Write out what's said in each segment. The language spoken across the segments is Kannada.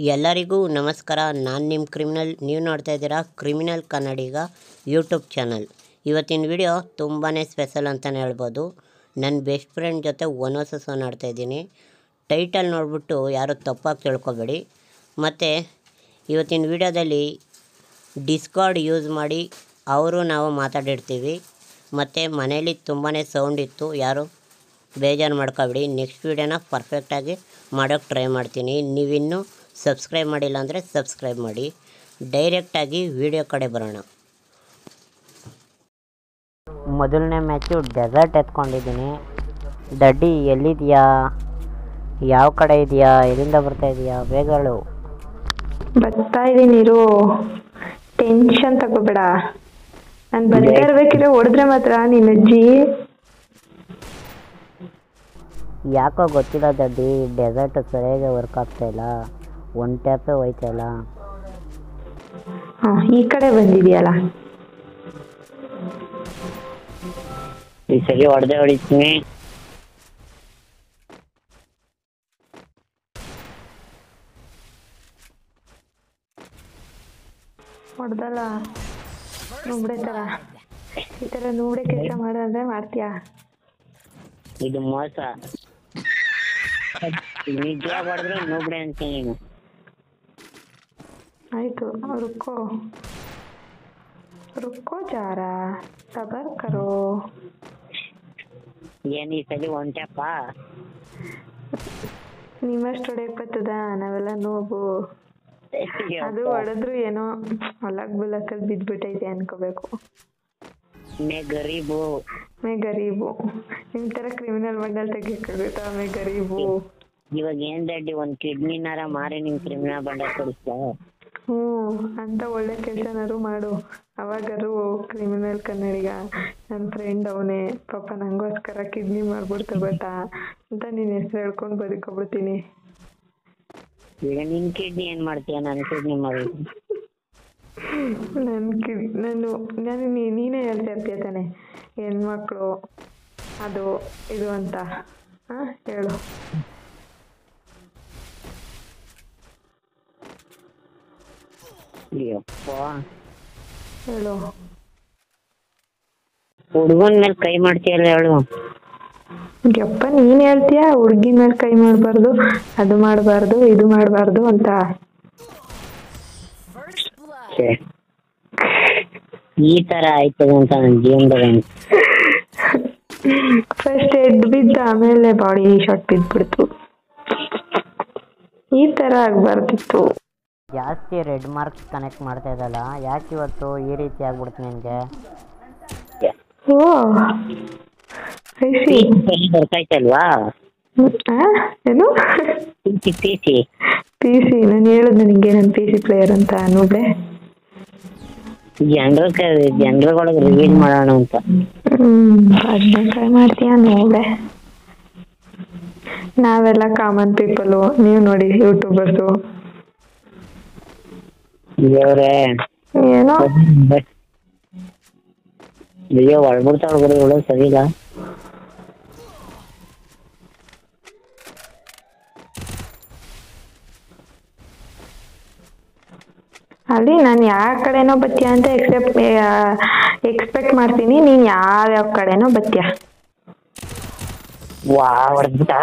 ಎಲ್ಲರಿಗೂ ನಮಸ್ಕಾರ ನಾನು ನಿಮ್ಮ ಕ್ರಿಮಿನಲ್ ನೀವು ನೋಡ್ತಾ ಇದ್ದೀರಾ ಕ್ರಿಮಿನಲ್ ಕನ್ನಡಿಗ ಯೂಟ್ಯೂಬ್ ಚಾನಲ್ ಇವತ್ತಿನ ವಿಡಿಯೋ ತುಂಬಾ ಸ್ಪೆಷಲ್ ಅಂತಲೇ ಹೇಳ್ಬೋದು ನನ್ನ ಬೆಸ್ಟ್ ಫ್ರೆಂಡ್ ಜೊತೆ ಒನ್ ವರ್ಸಸ್ ಒನ್ ಆಡ್ತಾ ಇದ್ದೀನಿ ಟೈಟಲ್ ನೋಡಿಬಿಟ್ಟು ಯಾರು ತಪ್ಪಾಗಿ ತಿಳ್ಕೊಬೇಡಿ ಮತ್ತು ಇವತ್ತಿನ ವಿಡಿಯೋದಲ್ಲಿ ಡಿಸ್ಕಾರ್ಡ್ ಯೂಸ್ ಮಾಡಿ ಅವರು ನಾವು ಮಾತಾಡಿರ್ತೀವಿ ಮತ್ತು ಮನೇಲಿ ತುಂಬಾ ಸೌಂಡ್ ಇತ್ತು ಯಾರು ಬೇಜಾರು ಮಾಡ್ಕೊಬೇಡಿ ನೆಕ್ಸ್ಟ್ ವೀಡಿಯೋನ ಪರ್ಫೆಕ್ಟಾಗಿ ಮಾಡೋಕ್ಕೆ ಟ್ರೈ ಮಾಡ್ತೀನಿ ನೀವಿನ್ನೂ ಸಬ್ಸ್ಕ್ರೈಬ್ ಮಾಡಿಲ್ಲ ಅಂದರೆ ಸಬ್ಸ್ಕ್ರೈಬ್ ಮಾಡಿ ಡೈರೆಕ್ಟಾಗಿ ವಿಡಿಯೋ ಕಡೆ ಬರೋಣ ಮೊದಲನೇ ಮ್ಯಾಚು ಡೆಸರ್ಟ್ ಎತ್ಕೊಂಡಿದ್ದೀನಿ ದಡ್ಡಿ ಎಲ್ಲಿದೆಯಾ ಯಾವ ಕಡೆ ಇದೆಯಾ ಎಲ್ಲಿಂದ ಬರ್ತಾ ಇದೆಯಾ ಬೇಗ ಹೇಳು ಬರ್ತಾ ಇದೀನಿ ಇರು ಟೆನ್ಷನ್ ತಗೋಬೇಡ ನಾನು ಬರ್ತಾ ಇರ್ಬೇಕಿದ್ರೆ ಹೊಡೆದ್ರೆ ಮಾತ್ರ ನಿನ್ನ ಅಜ್ಜಿ ಯಾಕೋ ಗೊತ್ತಿಲ್ಲ ದಡ್ಡಿ ಡೆಸರ್ಟ್ ಸರಿಯಾಗಿ ವರ್ಕ್ ಆಗ್ತಾ ಇಲ್ಲ ಒನ್ ಟ್ಯಾಪೇ ಹೋಯ್ತಾ ಇಲ್ಲ ಹಾ ಈ ಕಡೆ ಬಂದಿದ್ಯಲ್ಲ ಈ ಸರಿ ಹೊಡೆದೇ ಹೊಡಿತೀನಿ ಹೊಡೆದಲ್ಲ ನುಬ್ಡೆ ತರ ಈ ತರ ನುಬ್ಡೆ ಕೆಲಸ ಮಾಡೋದ್ರೆ ಮಾಡ್ತೀಯಾ ಇದು ಮೋಸ ನಿಜವಾಗಿ ಹೊಡೆದ್ರೆ ನೋಬ್ಡೆ ಅಂತೀನಿ ನೀನು ಆಯ್ತು ರುಕ್ಕೋ ರುಕ್ಕೋ ಜಾರ ಸಬರ್ ಕರೋ ಏನ್ ಈ ಸಲ ಒನ್ ಟ್ಯಾಪಾ ನಿಮ್ಮಷ್ಟು ಹೊಡೆಯಕ್ ಬರ್ತದ ನಾವೆಲ್ಲ ನೋವು ಅದು ಹೊಡೆದ್ರು ಏನೋ ಹೊಲಕ್ ಬುಲಕಲ್ಲಿ ಬಿದ್ಬಿಟ್ಟೈತೆ ಅನ್ಕೋಬೇಕು ಮೇ ಗರೀಬು ಮೇ ಗರೀಬು ನಿಮ್ ತರ ಕ್ರಿಮಿನಲ್ ಬಂಡಲ್ ತೆಗಿಯಕ್ಕಾಗುತ್ತಾ ಮೇ ಗರೀಬು ಇವಾಗ ಏನ್ ದಡ್ಡಿ ಒಂದ್ ಕಿಡ್ನಿನಾರ ಮಾರಿ ನಿಮ್ ಕ್ರಿಮಿನಲ್ ಬಂಡ ಕೊಡಿಸ್ತಾ ಹ್ಮ್ ಅಂತ ಒಳ್ಳೆ ಕೆಲ್ಸನಾರು ಮಾಡು ಅವಾಗಾರು ಕ್ರಿಮಿನಲ್ ಕನ್ನಡಿಗ ನನ್ನ ಫ್ರೆಂಡ್ ಅವನೇ ಪಾಪ ನಂಗೋಸ್ಕರ ಕಿಡ್ನಿ ಮಾಡ್ಬಿಡ್ತು ಗೊತ್ತಾ ಅಂತ ನಿನ್ ಹೆಸರು ಹೇಳ್ಕೊಂಡು ಬದುಕೊಬಿಡ್ತೀನಿ ಈಗ ನಿನ್ ಕಿಡ್ನಿ ಏನ್ ಮಾಡ್ತೀಯ ನನ್ ಕಿಡ್ನಿ ಮಾಡಿ ನನ್ ಕಿಡ್ ನಾನು ನಾನು ನೀ- ನೀನೇ ಹೇಳ್ತಾ ಇರ್ತೀಯ ತಾನೆ ಹೆಣ್ಮಕ್ಳು ಅದು ಇದು ಅಂತ ಹಾ ಹೇಳು ಅಯ್ಯಪ್ಪ ಹೇಳು ಹುಡುಗನ್ ಮೇಲೆ ಕೈ ಮಾಡ್ತೀಯಲ್ಲ ಹೇಳು ಯಪ್ಪ ನೀನ್ ಹೇಳ್ತೀಯ ಹುಡ್ಗಿ ಮೇಲೆ ಕೈ ಮಾಡಬಾರ್ದು ಅದು ಮಾಡಬಾರ್ದು ಇದು ಮಾಡಬಾರ್ದು ಅಂತ ಛೆ. ಈ ತರ ಆಯ್ತದೆ ಅಂತ ನನ್ ಜೀವನದಲ್ಲಿ ಫಸ್ಟ್ ಹೆಡ್ ಬಿದ್ದ ಆಮೇಲೆ ಬಾಡಿ ಶಾಟ್ ಬಿದ್ಬಿಡ್ತು ಈ ತರ ಆಗ್ಬಾರ್ದಿತ್ತು ಜಾಸ್ತಿ ರೆಡ್ ಮಾರ್ಕ್ಸ್ ಕನೆಕ್ಟ್ ಮಾಡ್ತಾ ಇದ್ದಲ್ಲ ಯಾಕೆ ಇವತ್ತು ಈ ರೀತಿ ಆಗ್ಬಿಡ್ತು ನಿನ್ಗೆ ಓ ಐಸಿ ಬರ್ತಾಯ್ತಲ್ವಾ ಏನು ಪಿಸಿ ಪಿಸಿ ಪಿ ಸಿ ನಾನು ಹೇಳಿದ್ದೆ ನಿಂಗೆ ನಾನು ಪಿ ಸಿ ಪ್ಲೇಯರ್ ಅಂತ ನೋಡ್ದೆ ಜನರ ಜನರುಗಳಿಗೆ ರಿವೀಲ್ ಮಾಡೋಣ ಅಂತ ಹ್ಮ್ ಅದನ್ನ ಟ್ರೈ ಮಾಡ್ತೀಯಾ ನೋಡೆ ನಾವೆಲ್ಲ ಕಾಮನ್ ಪೀಪಲು ನೀವು ನೋಡಿ ಯೂಟ್ಯೂಬರ್ಸು ದೇವ್ರೆ ಏನೋ ಅಯ್ಯೋ ಒಳ್ಬಿಡ್ತಾವ ಗುರು ಇವಳು ಸರಿ ಇಲ್ಲ ಅಲ್ಲಿ ನಾನು ಯಾವ ಕಡೆನೋ ಬತ್ತೀಯ ಅಂತ ಎಕ್ಸೆಪ್ಟ್ ಎಕ್ಸ್ಪೆಕ್ಟ್ ಮಾಡ್ತೀನಿ ನೀನ್ ಯಾವ ಯಾವ ಕಡೆನೋ ಬತ್ತೀಯ ವಾ ಹೊಡೆದ್ಬಿಟ್ಟ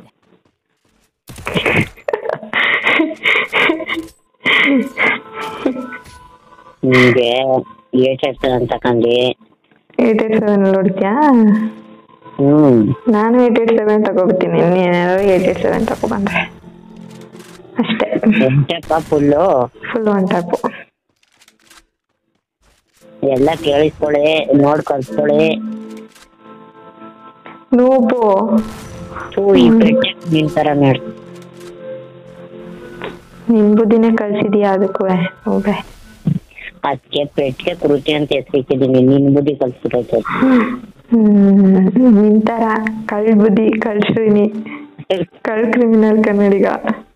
ನಿಮ್ಗೆ ಏಟ್ ಆಗ್ತದೆ ಅಂತ ಕಂಡು ಏಟ್ ಏಟ್ ಸೆವೆನ್ ಹೊಡಿತೀಯಾ ಹ್ಮ್ ನಾನು ಏಟ್ ಏಟ್ ಸೆವೆನ್ ತಗೋಬತ್ತೀನಿ ನೀನೇನಾದ್ರು ಏಟ್ ಏಟ್ ಸೆವೆನ್ ತಗೊಬಂದ್ರೆ ಅಷ್ಟೇ ಎಂಟಪ್ಪ ಫುಲ್ಲು ಫುಲ್ ಒನ್ ಟಾಪು ಎಲ್ಲ ಕೇಳಿಸ್ಕೊಳ್ಳಿ ನೋಡ್ ಕಲ್ಸ್ಕೊಳ್ಳಿ ನೂಬು ಥೂ ಈ ಪೆಟ್ಟೆ ನಿನ್ ತರ ನೋಡ್ ನಿನ್ ಬುದ್ಧಿನೇ ಕಳ್ಸಿದ್ಯಾ ಅದಕ್ಕೂ ನೋಡ್ರೆ ಅದಕ್ಕೆ ಪೆಟ್ಟಿಗೆ ಕೃತಿ ಅಂತ ಹೆಸರಿಟ್ಟಿದ್ದೀನಿ ನಿನ್ ಬುದ್ಧಿ ಕಲ್ಸ್ಬಿಟ್ಟೈತೆ ಹ್ಮ್ ನಿನ್ ತರ ಕಳ್ ಬುದ್ಧಿ ಕಳ್ಶ್ರೀನಿ ಕಳ್ ಕ್ರಿಮಿನಲ್ ಕನ್ನಡಿಗ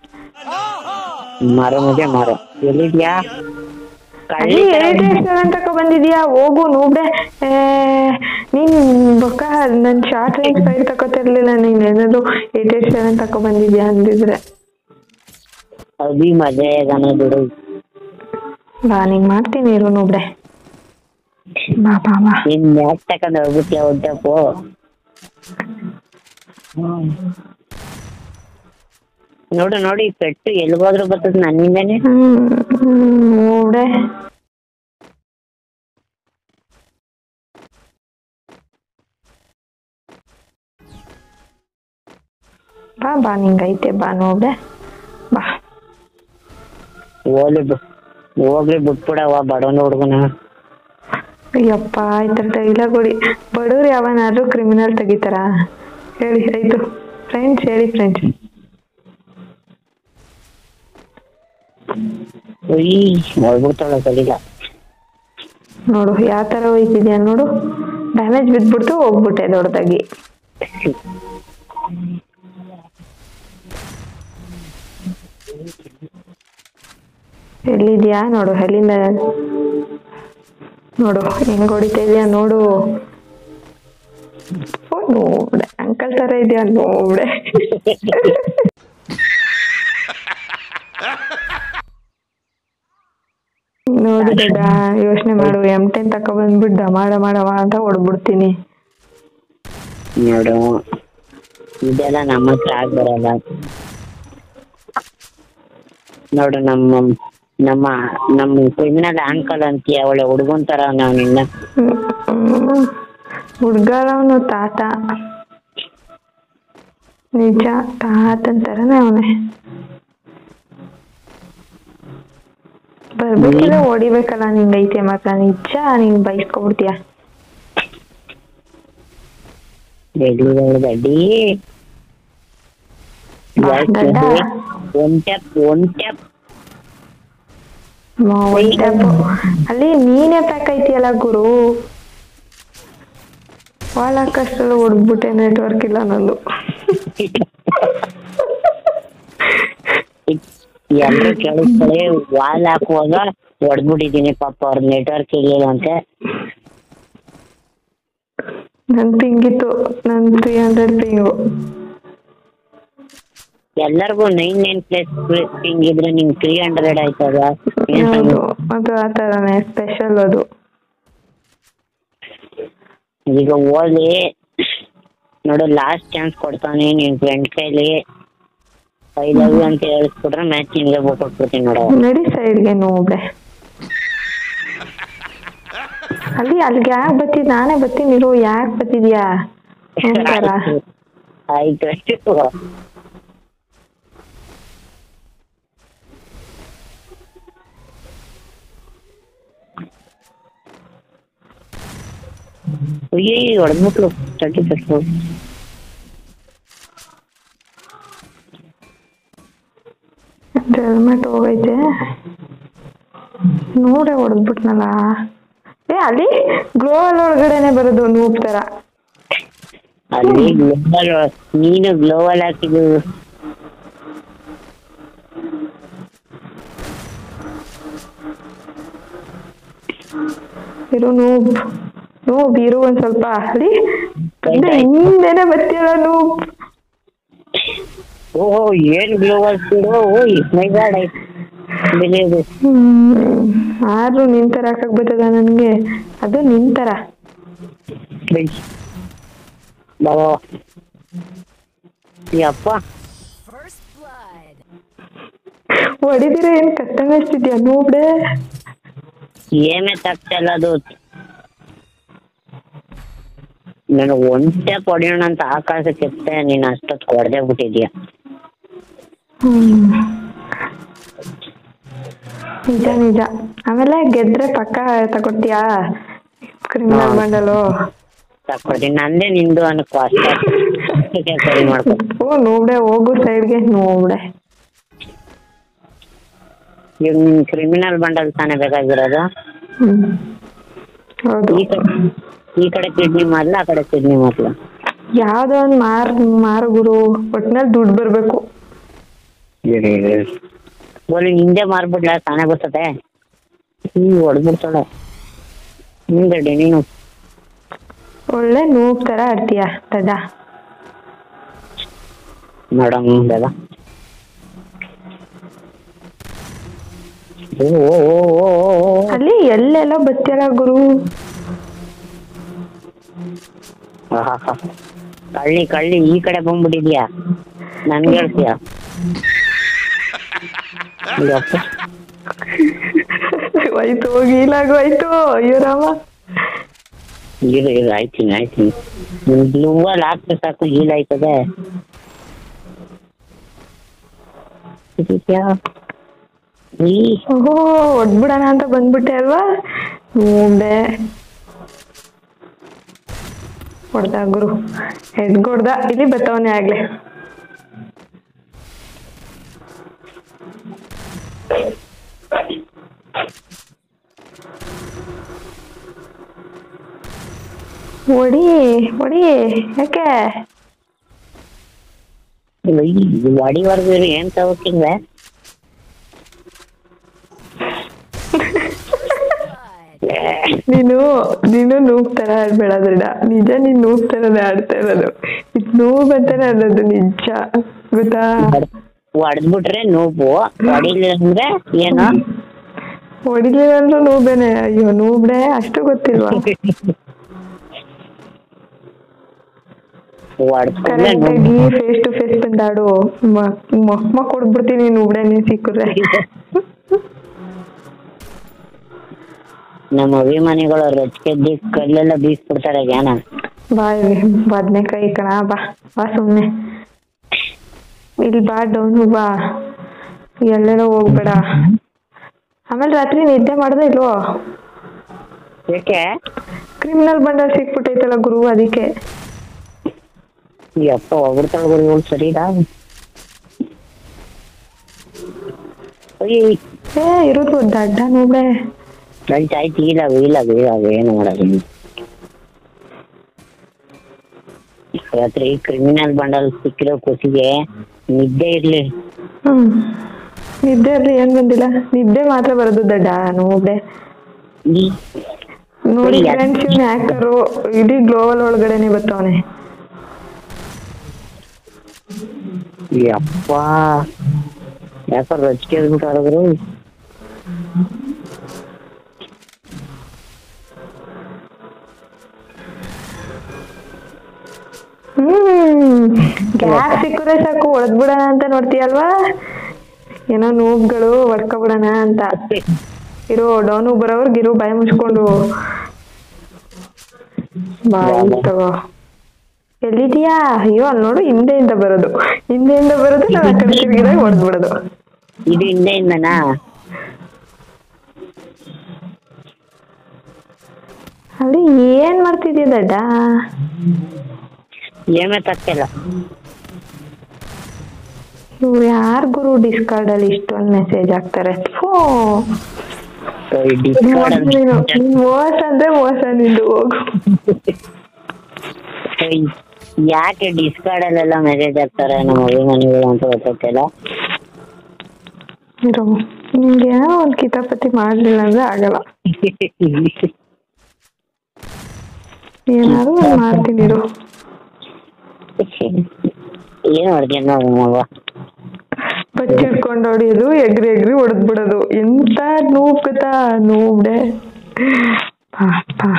ಮಾರೋ ಮುಜೆ ಮಾರೋ ಎಲ್ಲಿದ್ಯಾ ಕಳ್ಳಿ ಅಲ್ಲಿ ಏಟ್ ಏಟ್ ಸೆವೆನ್ ತಕೊ ಬಂದಿದ್ಯಾ ಹೋಗು ನೋಡ್ರೆ ಏ, ನೀನ್ ಬೊಕ್ಕ ನನ್ ಶಾರ್ಟ್ ರೇಂಜ್ ಫೈರ್ ತಕೋತಿರ್ಲಿಲ್ಲ ನೀನ್ ಏನಾದ್ರು ಏಟ್ ಏಟ್ ಸೆವೆನ್ ತಕೊ ಬಂದಿದ್ಯಾ ಅಂದಿದ್ರೆ ಅಭಿ ಮಜಾ ಗಾನ ಬಿಡು ಬಾ ನಿಂಗ್ ಮಾಡ್ತೀನಿ ಇರು ನೋಬ್ರೆ ಬಾ ಬಾ ಬಾ ನೀನ್ ಮ್ಯಾಚ್ ತಕೊಂಡ್ ಹೋಗ್ಬಿಟ್ಯ ಹೊಟ್ಟೆಪ್ಪು ನೋಡು ನೋಡಿ ಪೆಟ್ಟು ಎಲ್ಗೋದ್ರು ಬರ್ತದ ನನ್ನಿಂದನೇ ಹ್ಮ್ ನೋಬ್ರೆ ಬಾ ಬಾ ನಿಂಗೈತೆ ಬಾ ನೋಬ್ರೆ ಬಾ ಹೋಗ್ಲಿ ಬಿ ಹೋಗ್ಲಿ ಬಿಟ್ಬಿಡವ ಬಡವನ ಹುಡುಗನ ಅಯ್ಯಪ್ಪ ಈ ಥರ ಡೈಲಾಗ್ ಹೊಡಿ ಬಡವ್ರು ಯಾವನಾದ್ರೂ ಕ್ರಿಮಿನಲ್ ತೆಗಿತಾರ ಹೇಳಿ ಆಯ್ತು ಫ್ರೆಂಡ್ಸ್ ಹೇಳಿ ಫ್ರೆಂಡ್ಸ್ ಉಯ್ ಹೋಗ್ಬಿಡ್ತಾಳ ಕಲಿಲ್ಲ ನೋಡು ಯಾವ ಥರ ಹೋಯ್ತಿದ್ಯಾ ನೋಡು ಡ್ಯಾಮೇಜ್ ಬಿದ್ಬಿಡ್ತು ಹೋಗ್ಬಿಟ್ಟೆ ದೊಡ್ಡದಾಗಿ ಎಲ್ಲಿದ್ಯಾ ನೋಡು ಎಲ್ಲಿಂದ ನೋಡು ಹೆಂಗ್ ಹೊಡಿತಾ ಇದೀಯಾ ನೋಡು ಓ ನೋಡೆ ಅಂಕಲ್ ತರ ಇದೆಯಾ ನೋಡೆ ನೋಡಿ ದೊಡ್ಡ ಯೋಚನೆ ಮಾಡು ಎಮ್ ಟೆನ್ ತಕೊ ಬಂದ್ಬಿಟ್ಟು ಡಮಾಡ ಮಾಡವ ಅಂತ ಹೊಡ್ಬಿಡ್ತೀನಿ ನೋಡು ಇದೆಲ್ಲ ನಮ್ಮ ಹತ್ರ ಆಗ್ ಬರಲ್ಲ ನೋಡು ನಮ್ಮ ನಮ್ಮ ನಮ್ಮ ಕ್ರಿಮಿನಲ್ ಅಂಕಲ್ ಅಂತೀಯ ಒಳ್ಳೆ ಹುಡುಗನ್ ತರ ನಾವ್ ನಿನ್ನ ಹುಡ್ಗರವನು ತಾತ ನಿಜ ತಾತನ್ ತರನೇ ಅವನೇ ಬರ್ಬೇಕಿಲ್ಲ ಹೊಡಿಬೇಕಲ್ಲ ನಿಂಗೈತೆ ಮಾತ್ರ ನಿಜ ನೀನ್ ಬೈಸ್ಕೊಬಿಡ್ತೀಯ ಬೆಳ್ಳಿ ಗಡ್ಡಿ ಗಡ್ಡ. ಒಂದ್ ಟ್ಯಾಪ್ ಒಂದ್ ಟ್ಯಾಪ್ ಮ- ಒಂದ್ step. ಅಲ್ಲಿ ನೀನೇ ಪ್ಯಾಕ್ ಐತಿಯಲ್ಲ ಗುರು ವಾಲ್ ಹಾಕಷ್ಟೆಲ್ಲ ಹೊಡ್ಬಿಟ್ಟೆ ನೆಟ್ವರ್ಕ್ ಇಲ್ಲ ನಂದು ಎಲ್ರು ಕೇಳಿಸ್ಕೊಳ್ಳಿ ವಾಲ್ ಹಾಕುವಾಗ ಹೊಡ್ದ್ಬಿಟ್ಟಿದೀನಿ ಪಾಪ ಅವ್ರ ನೆಟ್ವರ್ಕ್ ಇರ್ಲಿಲ್ಲ ಅಂತೆ ನನ್ ಪಿಂಗಿತ್ತು ನನ್ ತ್ರೀ ಹಂಡ್ರೆಡ್ ಪಿಂಗು ಎಲ್ಲರಿಗೂ ನೈನ್ ನೈನ್ ಪ್ಲಸ್ ಪಿಂಗ್ ಇದ್ರೆ ನಿಂಗ್ ತ್ರೀ ಹಂಡ್ರೆಡ್ ಆಯ್ತದ ಏನ್ ಹೌದು ಅದು ಆ ಥರನೇ ಸ್ಪೆಷಲ್ ಅದು ಈಗ ಓದಿ ನೋಡು ಲಾಸ್ಟ್ ಚಾನ್ಸ್ ಕೊಡ್ತಾನೆ ನಿನ್ ಫ್ರೆಂಡ್ ಕೈಲಿ ಐ ಲವ್ ಯು ಅಂತ ಹೇಳಿಸ್ಬಿಟ್ರೆ ಮ್ಯಾಚ್ ನಿನ್ಗೆ ಕೊಟ್ಬಿಡ್ತೀನಿ ನೋಡು ನಡಿ ಸೈಡ್ಗೆ ನೋಬ್ರೆ ಅಲ್ಲಿ ಅಲ್ಲಿಗೆ ಯಾಕೆ ಬತ್ತಿದ್ ನಾನೇ ಬತ್ತೀನಿ ಇರು ಯಾಕೆ ಬತ್ತಿದ್ಯಾ ಒಂಥರ ಆಯ್ತು ಅಷ್ಟು ಅಯ್ಯೋ ಹೊಡೆದ್ಬಿಟ್ಲು ತರ್ಟಿ ಫಸ್ಟ್ ಹೆಲ್ಮೆಟ್ ಹೋಗೈತೆ ನೋಡೇ ಹೊಡೆದ್ಬಿಟ್ನಲ್ಲ ಏ ಅಲ್ಲಿ ಗ್ಲೋವಲ್ ಒಳಗಡೆನೆ ಬರೋದು ನೂಪ್ ತರ ಅಲ್ಲಿ ಗ್ಲೋಬಲ್ ನೀನು ಗ್ಲೋಬಲ್ ಹಾಕಿದ್ದು ಇರು ನೂಬ್ ನೂಬ್ ಇರು ಒಂದ್ ಸ್ವಲ್ಪ ಅಲ್ಲಿ ಬಂದೆ ಹಿಂದೆನೆ ಬತ್ತಿಯಲ್ಲ ನೂಬ್ ಓಹೋ ಏನ್ ಗ್ಲೋಬಲ್ ಸ್ಪೀಡು ಓಯ್ ಮೈ ಗಾಡ್ ಬೆಳೆಯೋದು ಹ್ಮ್ ಆದ್ರೂ ನಿನ್ ತರ ಹಾಕಕ್ ಬರ್ತದ ನನ್ಗೆ ಅದು ನಿನ್ ತರ ಬೆಳ್ಸಿ ಬಾಬಾ ಯಪ್ಪ ಹೊಡಿದಿರ ಏನ್ ಕಸ್ಟಮೈಸ್ ನೋಬ್ಡೆ ಏನೇ ತಪ್ಸಲ್ಲ ಅದು ನನಗೆ ಒಂದ್ ಸ್ಟೆಪ್ ಹೊಡೆಯೋಣ ಅಂತ ಆಕಾಶಕ್ಕೆ ಎತ್ತೆ ನೀನು ಅಷ್ಟೊತ್ತು ಹೊಡೆದೇ ಬಿಟ್ಟಿದ್ಯಾ ಹ್ಮ್ ನಿಜ ನಿಜ ಆಮೇಲೆ ಗೆದ್ರೆ ಪಕ್ಕ ತಗೊಡ್ತೀಯಾ ಕ್ರಿಮಿನಲ್ ಹಾ. ಬಂಡಲು ತಕೊಡ್ತೀನಿ ನಂದೇ ನಿಂದು ಅನ್ಕೋ ಅಷ್ಟೇ ಸರಿ ಮಾಡ್ಕೊ ಓ ನೋಬ್ಡೆ ಹೋಗು ಸೈಡ್ಗೆ ನೋಬ್ಡೆ ಈಗ ನಿನ್ ಕ್ರಿಮಿನಲ್ ಬಂಡಲ್ ತಾನೇ ಬೇಕಾಗಿರೋದು ಹ್ಮ್ ಹೌದು ಈ ಕಡೆ ಈ ಕಡೆ ಕಿಡ್ನಿ ಮಾಡ್ಲ ಆ ಕಡೆ ಕಿಡ್ನಿ ಮಾಡ್ಲ ಯಾವ್ದೋ ಒಂದ್ ಮಾರ್ ಮಾರು ಗುರು ಒಟ್ನಲ್ಲಿ ದುಡ್ಡು ಬರ್ಬೇಕು ಬೋಲಿ ಹಿಂದೆ ಮಾರ್ಬಿಡ್ಲ ತಾನೇ ಬರ್ತದೆ ಹ್ಮ್ ಹೊಡೆದ್ಬಿಡ್ತಾಳೆ ಹಿಂದಡಿ ನೀನು ಒಳ್ಳೆ ನೂಬ್ ತರ ಆಡ್ತೀಯ ದಡ್ಡ ನೋಡಮ್ ಬೇಗ ಓ ಓ ಓ ಓ ಓ ಓ. ಅಲ್ಲಿ ಎಲ್ಲೆಲ್ಲ ಬತ್ತಿಯಲ್ಲ ಗುರು ಆಹಾಹಾ. ಕಳ್ಳಿ ಕಳ್ಳಿ ಈ ಕಡೆ ಬಂದ್ಬಿಟ್ಟಿದ್ಯಾ ನನ್ಗೆ ಹೇಳ್ತೀಯ ಯಪ್ಪ. ಹೋಯ್ತು ಗೀಲಾಗು ಆಯ್ತು ಅಯ್ಯೋ ರಾಮ ಇರು ಇರು ಆಯ್ತೀನಿ ಆಯ್ತೀನಿ ಬ್ಲೂ ಅಲ್ಲಿ ಹಾಕ್ರೆ ಸಾಕು ಹೀಲ್ ಆಯ್ತದೆ ಇದ್ಯಾ? ಈ ಓಹೋ ಹೊಡ್ಬಿಡಣ ಅಂತ ಬಂದ್ಬಿಟ್ಟೆ ಅಲ್ವಾ ಮುಂದೆ ಹೊಡ್ದ ಗುರು ಹೆಡ್ ಹೊಡ್ದ ಇಲ್ಲಿ ಬತ್ತವನೆ ಆಗ್ಲಿ ಹೊಡಿ ಹೊಡಿ ಯಾಕೆ ಅಡಿವರೆಗೂ ಇರು ಏನ್ ತಗೋತಿಲ್ವೇ ನೀನು ನೀನು ನೂಬ್ ತರ ಆಡ್ಬೇಡ ದೃಢ ನಿಜ ನೀನ್ ನೂಬ್ ತರನೇ ಆಡ್ತಾ ಇರೋದು ಇದು ನೂಬ್ ಅಂತಾನೆ ಅನ್ನೋದು ನಿಜ ಗೊತ್ತಾ ಹೊಡೆದ್ಬಿಟ್ರೆ ನೋವು ಹೊಡಿಲಿಲ್ಲ ಅಂದ್ರೆ ಏನು ಹೊಡಿಲಿಲ್ಲ ಅಂದ್ರೂ ನೂಬೇನೆ ಅಯ್ಯೋ ನೂಬ್ಡೆ ಅಷ್ಟು ಗೊತ್ತಿಲ್ವಾ ಹೊಡ್ಕೊಂಡ್ರೆ ಕರೆಕ್ಟ್ ನೋವು ಆಗಿ ಫೇಸ್ ಟು ಫೇಸ್ ಬಂದಾಡು ಮಕ್ಕ ಕೊಡ್ಬಿಡ್ತೀನಿ ನೂಬ್ಡೆ ನೀನ್ ಸಿಕ್ಕಿದ್ರೆ ನಮ್ಮ ಅಭಿಮಾನಿಗಳು ರೊಚ್ಕೆದ್ದಿ ಕಲ್ಲೆಲ್ಲ ಬೀಸ್ಬಿಡ್ತಾರೆ ಜ್ಞಾನ ಬಾಯ್ ಬದ್ನೆಕಾಯಿ ಕಣ ಬಾ ಬಾ ಸುಮ್ನೆ ಇಲ್ಲಿ ಬಾ ಡೌನು ಬಾ ಎಲ್ಲೆಲ್ಲ ಹೋಗ್ಬೇಡ ಆಮೇಲೆ ರಾತ್ರಿ ನಿದ್ದೆ ಮಾಡ್ದೆ ಇಲ್ವೋ ಯಾಕೆ ಕ್ರಿಮಿನಲ್ ಬಂಡಲ್ ಸಿಕ್ಬಿಟ್ಟೈತಲ್ಲ ಗುರು ಅದಕ್ಕೆ ಯಪ್ಪ ಹೋಗ್ಬಿಡ್ತಾಳೆ ಗುರುಗಳು ಸರಿನಾ ಅಯ್ಯ ಏ ಇರೋದು ದಡ್ಡ ನೋಡ್ರೆ ಆಯ್ತು ಆಯ್ತು ಈಲಾಗು ಈಲಾಗು ಈಲಾಗು ಏನು ಮಾಡೋದು ರಾತ್ರಿ ಕ್ರಿಮಿನಲ್ ಬಂಡಲ್ ಸಿಕ್ಕಿರೋ ಖುಷಿಗೆ ನಿದ್ದೆ ಇರ್ಲಿ ಹ್ಮ್ ನಿದ್ದೆ ಅಲ್ಲಿ ಏನ್ ಬಂದಿಲ್ಲ ನಿದ್ದೆ ಮಾತ್ರ ಬರೋದು ದಡ್ಡ ನೋಡ್ದೆ ಈ ನೋಡಿ ಯಾಕ್- ಫ್ರೆಂಡ್ಸ್ ಇವ್ನ ಆಕ್ಟರು ಇಡೀ ಗ್ಲೋಬಲ್ ಒಳಗಡೆನೆ ಬರ್ತವನೆ ಯಪ್ಪ ಯಾಕೋ ರೊಚ್ಕೆ ಬಿಟ್ಟು ಹೊರದ್ರು ಹ್ಮ್ ಗ್ಯಾಸ್ ಸಿಕ್ಕರೆ ಸಾಕು ಹೊಡೆದ್ಬಿಡಣ ಅಂತ ನೋಡ್ತೀಯಲ್ವಾ ಏನೋ ನೋವುಗಳು ಹೊಡ್ಕೊಬಿಡಣ ಅಂತ ಇರೋ ಡೌನು ಬರೋರ್ಗೆ ಇರು ಬಾಯಿ ಮುಚ್ಕೊಂಡು ಬಾಯಿ ತಗೋ ಎಲ್ಲಿದ್ಯಾ ಅಯ್ಯೋ ಅಲ್ಲಿ ನೋಡು ಹಿಂದೆಯಿಂದ ಬರೋದು ಹಿಂದೆಯಿಂದ ಬರೋದು ನಾನು ಆ ಕಡೆ ತಿರ್ಗಿದಾಗ ಹೊಡೆದ್ಬಿಡೋದು ಇದು ಹಿಂದೆಯಿಂದನಾ ಅಲ್ಲಿ ಏನ್ ಮಾಡ್ತಿದ್ಯ ದಡ್ಡ ಏಮೇ ತಕ್ಕಿಲ್ಲ ಇವ್ರು ಯಾರ್ ಗುರು ಡಿಸ್ಕಾರ್ಡ್ ಅಲ್ಲಿ ಇಷ್ಟೊಂದ್ ಮೆಸೇಜ್ ಹಾಕ್ತಾರೆ ಥೂ. ನೀನು ನೀನ್ ಮೋಸ ಅಂದ್ರೆ ಮೋಸ ನಿಂದು ಹೋಗು ಯಾಕೆ ಡಿಸ್ಕಾರ್ಡ್ ಅಲ್ಲೆಲ್ಲ ಮೆಸೇಜ್ ಹಾಕ್ತಾರೆ ನಮ್ಮ ಅಭಿಮಾನಿಗಳು ಅಂತ ಗೊತ್ತಾಗ್ತಿಲ್ಲ ಇರು ನಿಂಗೆ ಏನೋ ಒಂದ್ ಕಿತಾಪತಿ ಮಾಡ್ಲಿಲ್ಲ ಅಂದ್ರೆ ಆಗಲ್ಲ ಏನಾದ್ರು ಒಂದ್ ಮಾಡ್ತೀನಿ ಇರು ಏನ್ ಮಾಡ್ತೀನಿ ನಾವು ಮಗ ಬಚ್ಚಿಡ್ಕೊಂಡು ಹೊಡಿಯೋದು ಎಗ್ರಿ ಎಗ್ರಿ ಹೊಡೆದ್ ಬಿಡೋದು ಎಂತ ನೂಬ್ ಗೊತ್ತಾ ನೂಬ್ಡೆ ಬಾ ಬಾ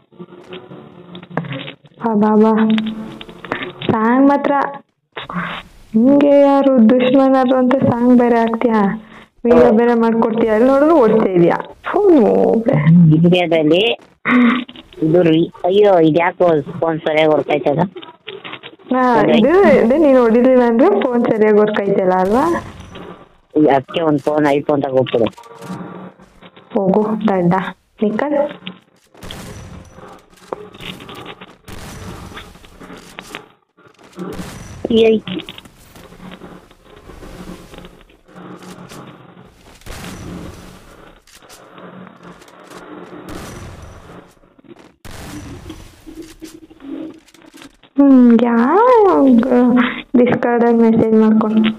ಬಾ ಬಾ ಬಾ ಸಾಂಗ್ ಮಾತ್ರ ಹಿಂಗೆ ಯಾರು ದುಶ್ಮನರು ಅಂತ ಸಾಂಗ್ ಬೇರೆ ಹಾಕ್ತೀಯಾ ವಿಡಿಯೋ ಬೇರೆ ಮಾಡ್ಕೊಡ್ತೀಯ ಅಲ್ಲಿ ನೋಡಿದ್ರು ಓಡ್ತಾ ಇದೀಯಾ ಫು, ನೂಬ್ಡೆ ಇಂಡಿಯಾದಲ್ಲಿ ಇದು ರೀ- ಅಯ್ಯೋ ಇದ್ಯಾಕೋ ಫೋನ್ ಸರಿಯಾಗಿ ಹೊರ್ತಾಯ್ತದ ಹಾ ಇದು ಇದು ನೀನ್ ಹೊಡಿಲಿಲ್ಲ ಅಂದ್ರೆ ಫೋನ್ ಸರಿಯಾಗಿ ವರ್ಕ್ ಐತಲ್ಲ ಅಲ್ವಾ ಅದಕ್ಕೆ ಒಂದು ಫೋನ್ ಐಫೋನ್ ತಗೋಬಿಡು ಹೋಗು ದಡ್ಡ ನಿಕ್ಕಲ್ ಏಯ್ ಹ್ಮ್ ಯಾವ ಡಿಸ್ಕಾರ್ಡ್ ಮೆಸೇಜ್ ಮಾಡ್ಕೊಂಡು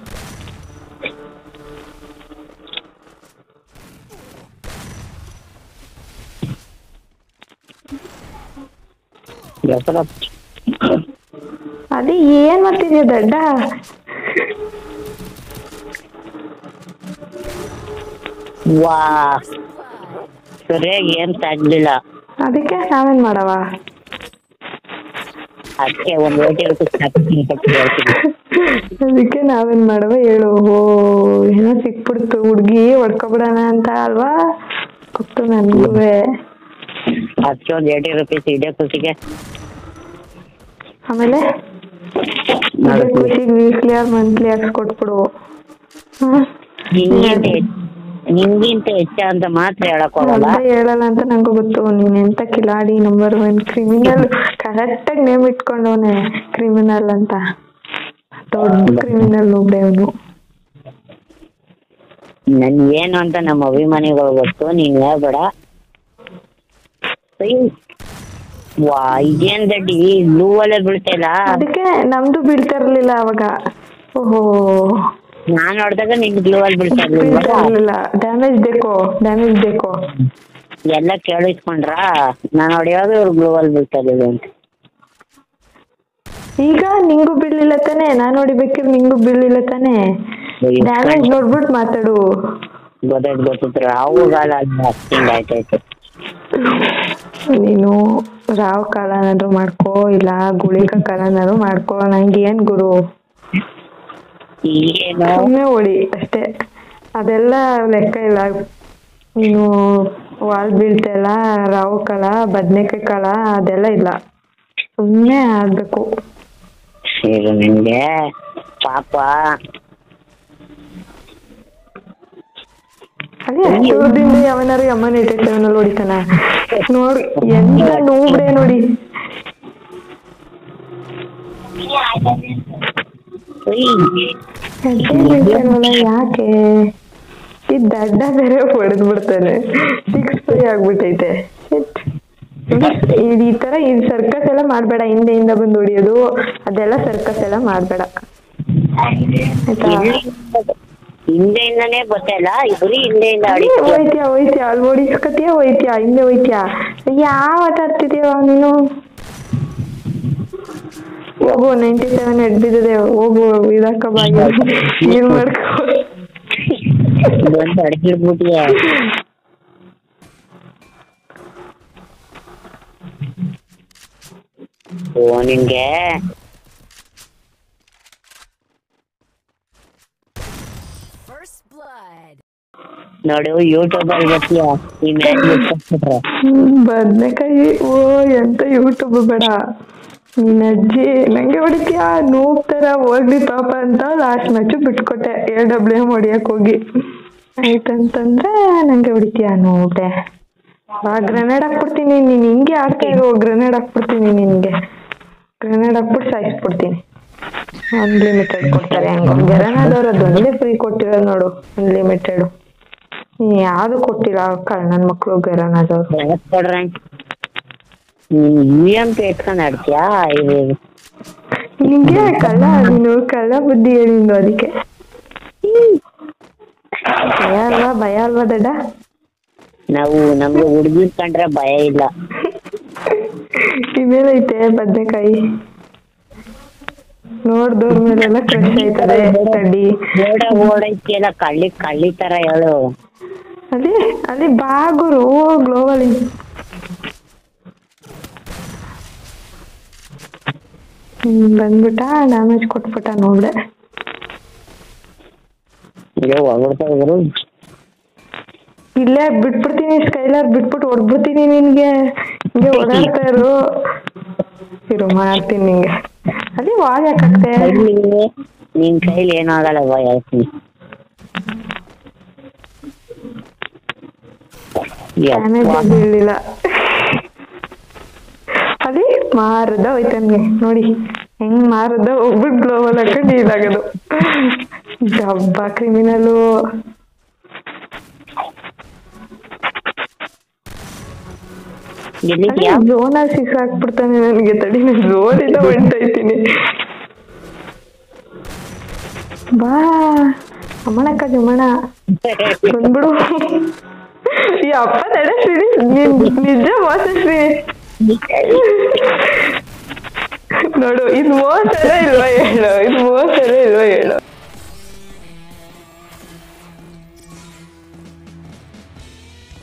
ಯಾಕಲ್ಲ ಅದೇ ಏನ್ ಮಾಡ್ತಿದ್ಯ ದಡ್ಡ ವಾ ಸರಿಯಾಗಿ ಏನ್ ತಗ್ಲಿಲ್ಲ ಅದಕ್ಕೆ ನಾವೇನ್ ಮಾಡವ ಅದಕ್ಕೆ ಒಂದ್ ಏಟಿ ರುಪೀಸ್ ಹಾಕಿ ಕೊಟ್ಟು ಹೇಳ್ತೀನಿ ಅದಕ್ಕೆ ನಾವೇನ್ ಮಾಡವ ಹೇಳು ಓ ಏನೋ ಸಿಕ್ಬಿಡ್ತು ಹುಡ್ಗಿ ಹೊಡ್ಕೊಬಿಡೋಣ ಅಂತ ಅಲ್ವಾ ಗೊತ್ತು ನನ್ಗೂವೆ ಅದಕ್ಕೆ ಒಂದ್ ಏಟಿ ರುಪೀಸ್ ಇದೆ ಖುಷಿಗೆ ಆಮೇಲೆ ಇದೇ ಖುಷಿಗೆ ವೀಕ್ಲಿ ಆರ್ ಮಂತ್ಲಿ ಹಾಕ್ಸ್ ಕೊಟ್ಬಿಡು ಹ್ಮ್ ನಿಂಗಿಂತ ಹೆಚ್- ನಿಂಗಿಂತ ಹೆಚ್ಚ ಅಂತ ಮಾತ್ರ ಹೇಳಕ್ ಹೋಗಲ್ಲ ಅಂತ ಹೇಳಲ್ಲ ಅಂತ ನಂಗೂ ಗೊತ್ತು ನೀನ್ ಎಂತ ಕಿಲಾಡಿ ನಂಬರ್ ಒನ್ ಕ್ರಿಮಿನಲ್ ಕರೆಕ್ಟ್ ಆಗಿ ನೇಮ್ ಇಟ್ಕೊಂಡವನೆ ಕ್ರಿಮಿನಲ್ ಅಂತ ದೊಡ್ಡ ಕ್ರಿಮಿನಲ್ ಒಬ್ಬೇ ಅವನು ನನ್ ಏನು ಅಂತ ನಮ್ಮ ಅಭಿಮಾನಿಗಳು ಗೊತ್ತು ನೀನ್ ಹೇಳ್ಬೇಡ ಅಯ್ಯ್. ವಾ ಇದೇನ್ ದಡ್ಡಿ ಬ್ಲೂ ಅಲ್ಲೇ ಬೀಳ್ತಾ ಇಲ್ಲ ಅದಕ್ಕೆ ನಮ್ದು ಬೀಳ್ತಾ ಇರ್ಲಿಲ್ಲ ಅವಾಗ ಓಹೋ ನಾನ್ ನೋಡ್ದಾಗ ನಿನ್ ಬ್ಲೂ ಅಲ್ಲಿ ಬೀಳ್ತಾ ಬೀಳ್ತಾ ಇರ್ಲಿಲ್ವಾ ಇರ್ಲಿಲ್ಲ ಡ್ಯಾಮೇಜ್ ಬೇಕೋ ಡ್ಯಾಮೇಜ್ ಬೇಕೋ ಎಲ್ಲ ಕೇಳಿಸ್ಕೊಂಡ್ರ ನಾನ್ ಹೊಡೆಯೋದು ಇವ್ರು ಬ್ಲೂ ಅಲ್ಲಿ ಬೀಳ್ತಾ ಇರ್ಲಿಲ್ಲ ಅಂತ ಈಗ ನಿಂಗೂ ಬೀಳ್ಲಿಲ್ಲ ತಾನೆ ನಾನ್ ಹೊಡಿಬೇಕಿರ್ ನಿಂಗೂ ಬೀಳ್ಲಿಲ್ಲ ತಾನೆ ಡ್ಯಾಮೇಜ್ ನೋಡ್ಬಿಟ್ಟು ಮಾತಾಡು ಗೊತ್ತಾಯ್ತು ಗೊತ್ತಿತ್ತು ರಾವುಗಾಲ ಹಿಂಗ್ ಆಯ್ತಾಯ್ತು ನೀನು ರಾವ್ ಕಾಲನಾದ್ರು ಮಾಡ್ಕೋ ಇಲ್ಲ ಗುಳಿಕ ಕಾಲನಾದ್ರು ಮಾಡ್ಕೋ ನಂಗೆ ಏನ್ ಗುರು ಏನು ಸುಮ್ಮನೆ ಹೊಡಿ ಅಷ್ಟೇ ಅದೆಲ್ಲ ಲೆಕ್ಕ ಇಲ್ಲ ನೀನು ವಾಲ್ ಬೀಳ್ತಾ ಇಲ್ಲ ರಾವು ಕಾಲ ಬದ್ನೆಕಾಯಿ ಕಾಲ ಅದೆಲ್ಲ ಇಲ್ಲ ಸುಮ್ಮನೆ ಆಡ್ಬೇಕು ಇದು ನಿನ್ಗೆ ಪಾಪ ಅದೇ ಅಷ್ಟೂರದಿಂದ ಯಾವನಾರು ಅಮ್ಮನ ಇಟ್ಟಿರ್ತಾವನಲ್ಲಿ ಹೊಡಿತಾನ ನೋಡ್ ಎಂತ ನೂಬ್ರೆ ನೋಡಿ ಉಯ್. ಹೆಜ್ಜೆ ಬೀಳ್ತಾನಲ್ಲ ಯಾಕೆ ಈ ದಡ್ಡ ಬೇರೆ ಹೊಡೆದ್ ಬಿಡ್ತಾನೆ ಸಿಕ್ಸ್ ಫೈ ಆಗ್ಬಿಟ್ಟೈತೆ Shit. ಇದ್ ಈ ತರ ಈ ಸರ್ಕಸ್ ಎಲ್ಲ ಮಾಡ್ಬೇಡ ಹಿಂದೆಯಿಂದ ಬಂದು ಹೊಡಿಯೋದು ಅದೆಲ್ಲ ಸರ್ಕಸ್ ಎಲ್ಲ ಮಾಡ್ಬೇಡ ಆಯ್ತಾ ಹಿಂದೆ- ಹಿಂದೆಯಿಂದನೇ ಗೊತ್ತಿಲ್ಲ ಬರೀ ಹಿಂದೆಯಿಂದ ಅದೇ ಅಡಿಕೆ ಹೋಯ್ತ್ಯಾ ಹೋಯ್ತ್ಯಾ ಅಲ್ಲಿ ಓಡಿಸ್ಕತಿಯಾ ಹೋಯ್ತ್ಯಾ ಹಿಂದೆ ಹೋಯ್ತ್ಯಾ ಯಾವ ಆಟ ಆಡ್ತಿದ್ಯೋ ನೀನು ಹೋಗು ನೈಂಟಿ ಸೆವೆನ್ ಎಡ್ ಬಿದ್ದಿದೆ ಹೋಗು ಇದಕ್ಕ ಬಾಯಿ ಏನ್ ಮಾಡ್ಕೊ ಬಂದು ಅಡ್ಕಿಡ್ಬಿಟ್ಟಿಯೆ ಓ ನಿನ್ಗೆ First blood. ನೋಡು ಯೂಟ್ಯೂಬ್ ಅಲ್ಲಿ ಬರ್ತೀಯ ಈ ಮ್ಯಾಚ್ ಬಿಟ್ಬಿಟ್ರೆ ಬದ್ನೆಕಾಯಿ ಓ ಎಂತ ಯೂಟ್ಯೂಬ್ ಬೇಡ ನಿನ್ನ ಅಜ್ಜಿ ನಂಗೆ ಹೊಡಿತೀಯಾ ನೂಬ್ ತರ ಹೋಗ್ಲಿ ಪಾಪ ಅಂತ ಲಾಸ್ಟ್ ಮ್ಯಾಚ್ ಬಿಟ್ಕೊಟ್ಟೆ ಎ ಡಬ್ಲ್ಯೂ ಎಮ್ ಹೊಡಿಯಕ್ ಹೋಗಿ ಆಯ್ತಂತಂದ್ರೆ ನಂಗೆ ಹೊಡಿತೀಯಾ ನೋಡೆ ಬಾ ಗ್ರೆನೇಡ್ ಹಾಕ್ಬಿಡ್ತೀನಿ ನೀನ್ ಹಿಂಗೆ ಆಡ್ತಾ ಇರೋ ಗ್ರೆನೇಡ್ ಹಾಕ್ಬಿಡ್ತೀನಿ ನಿನ್ಗೆ ಗ್ರೆನೇಡ್ ಹಾಕ್ಬಿಟ್ಟು ಸಾಯಿಸ್ಬಿಡ್ತೀನಿ ಅನ್ಲಿಮಿಟೆಡ್ ಕೊಡ್ತಾರೆ ಹಂಗ ಗ್ರೆನೇಡ್ ಅದೊಂದೇ ಫ್ರೀ ಕೊಟ್ಟಿರೋದು ನೋಡು ಅನ್ಲಿಮಿಟೆಡ್ ಯಾವ್ದು ಕೊಟ್ಟಿಲ್ಲ ಕಳ್ಳನ ಮಕ್ಳು ಗ್ರೆನೇಡವ್ರು ಯಾವತ್ ಕೊಡ್ರೆ ನೀನ್ ಯು ಎಂ ಪಿ ಎತ್ಕೊಂಡ್ ಆಡ್ತೀಯಾ ಇದು ನಿಂಗೆ ಕಳ್ಳ ನೀನು ಕಳ್ಳ ಬುದ್ಧಿ ಹೇಳಿದ್ದು ಅದಕ್ಕೆ ಭಯ ಅಲ್ವಾ ಭಯ ಅಲ್ವಾ ದಡ್ಡ ನಾವು ನಮ್ಗೆ ಹುಡುಗಿ ಕಂಡ್ರೆ ಭಯ ಇಲ್ಲ ಇದೇನೈತೆ ಬದ್ನೆಕಾಯಿ ನೋಡ್ದವ್ರ ಮೇಲೆಲ್ಲ ಕ್ರಶ್ ಆಯ್ತದೆ ತಡಿ ಓಡ ಓಡೈತಿಯಲ್ಲ ಕಳ್ಳಿ ಕಳ್ಳಿ ತರ ಹೇಳು ಅಲ್ಲಿ ಅಲ್ಲಿ ಬಾಗುರು ಗ್ಲೋವಲ್ಲಿ ಹ್ಮ್ ಬಂದ್ಬಿಟ್ಟ ಡ್ಯಾಮೇಜ್ ಕೊಟ್ಬಿಟ್ಟ ನೋಡ್ದೆ ಇದು ಹೊಗಡ್ತಾ ಇದ್ರು ಇಲ್ಲೇ ಬಿಟ್ಬಿಡ್ತೀನಿ ಸ್ಕೈಲರ್ ಬಿಟ್ಬಿಟ್ಟು ಹೊಡ್ಬಿಡ್ತೀನಿ ನಿನ್ಗೆ ಹಿಂಗೆ ಓಡಾಡ್ತಾ ಇರು ಇರು ಮಾಡ್ತೀನಿ ನಿಂಗೆ ಅಲ್ಲಿ ವಾಲ್ ಯಾಕಾಗ್ತೆ ಕೈಲಿ ನಿನ್ ಕೈಲಿ ಏನೂ ಆಗಲ್ಲ ಬಾ ಹೇಳ್ತೀನಿ ಡ್ಯಾಮೇಜ್ ಯಪ್ಪ. ಬೀಳಿಲ್ಲ ಅಲ್ಲಿ ಮಾರದ ಹೋಯ್ತನ್ಗೆ ನೋಡಿ ಹೆಂಗ್ ಮಾರದ ಹೋಗ್ಬಿಟ್ಟು ಗ್ಲೋವಲ್ ಹಾಕೊಂಡು ಇದಾಗದು ಡಬ್ಬ ಕ್ರಿಮಿನಲು ಎಲ್ಲಿದ್ಯಾ ಝೋನಲ್ಲಿ ಸಿಕ್ಸ್ ಹಾಕ್ಬಿಡ್ತಾನೆ ನನಗೆ ತಡಿ ನಾನು ಝೋನಿಂದ ಹೊಂಟೈತೀನಿ ಬಾ ಅಮ್ಮಣಕ್ಕ ಜಮಣ ಬಂದ್ಬಿಡು ಈ ಅಪ್ಪ ತಡೆ ಶ್ರೀ ನೀನ್ ನಿಜ ಮೋಸ ಶ್ರೀ ನೋಡು ಇದು ಮೋಸನೇ ಇಲ್ವಾ ಹೇಳು ಇದು ಮೋಸನೇ ಇಲ್ವಾ ಹೇಳು